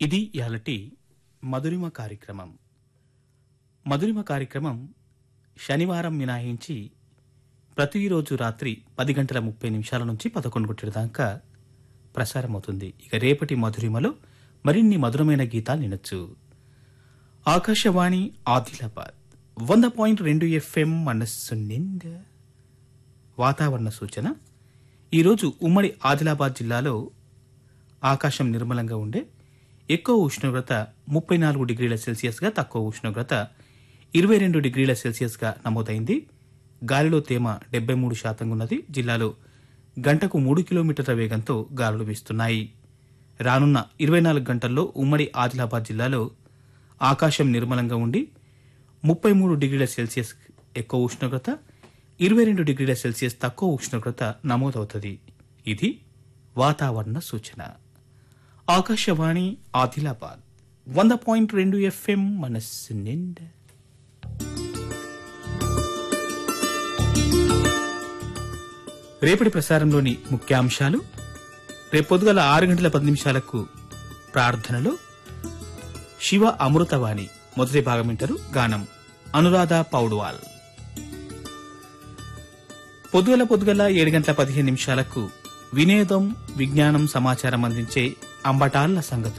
ఇది ఇయాలటి మధురిమ కార్యక్రమం మధురిమ కార్యక్రమం శనివారం మినహాయించి ప్రతిరోజు రాత్రి పది గంటల ముప్పై నిమిషాల నుంచి పదకొండు గంటల దాకా ప్రసారమవుతుంది ఇక రేపటి మధురిమలో మరిన్ని మధురమైన గీతాలు వినొచ్చు ఆకాశవాణి ఆదిలాబాద్ వంద పాయింట్ రెండు ఎఫ్ఎం మనస్సు నిండా వాతావరణ సూచన ఈరోజు ఉమ్మడి ఆదిలాబాద్ జిల్లాలో ఆకాశం నిర్మలంగా ఉండే ఎక్కువ ఉష్ణోగ్రత ముప్పై నాలుగు డిగ్రీల సెల్సియస్గా తక్కువ ఉష్ణోగ్రత ఇరవై రెండు డిగ్రీల సెల్సియస్గా నమోదైంది గాలిలో తేమ డెబ్బై మూడు శాతంగా ఉన్నది జిల్లాలో గంటకు మూడు కిలోమీటర్ల వేగంతో గాలులు వీస్తున్నాయి రానున్న ఇరవై నాలుగు గంటల్లో ఉమ్మడి ఆదిలాబాద్ జిల్లాలో ఆకాశం నిర్మలంగా ఉండి ముప్పై మూడు డిగ్రీల సెల్సియస్ ఎక్కువ ఉష్ణోగ్రత ఇరవై రెండు డిగ్రీల సెల్సియస్ తక్కువ ఉష్ణోగ్రత నమోదవుతుంది ఇది వాతావరణ సూచన ఆకాశవాణి ఆదిలాబాద్ వంద పాయింట్ రెండు ఎఫ్ఎం మనస్సు నిండా రేపటి ప్రసారంలోని ముఖ్యాంశాలు రేపు పొద్దుగల ఆరు గంటల పది నిమిషాలకు ప్రార్థనలో శివ అమృతవాణి మొదటి భాగం వింటారు గానం అనురాధ పౌడ్వాల్ పొద్దుగల పొద్దుగల ఏడు గంటల పదిహేను నిమిషాలకు వినేదం విజ్ఞానం సమాచారం అందించే అంబటాళ్ల సంగతులు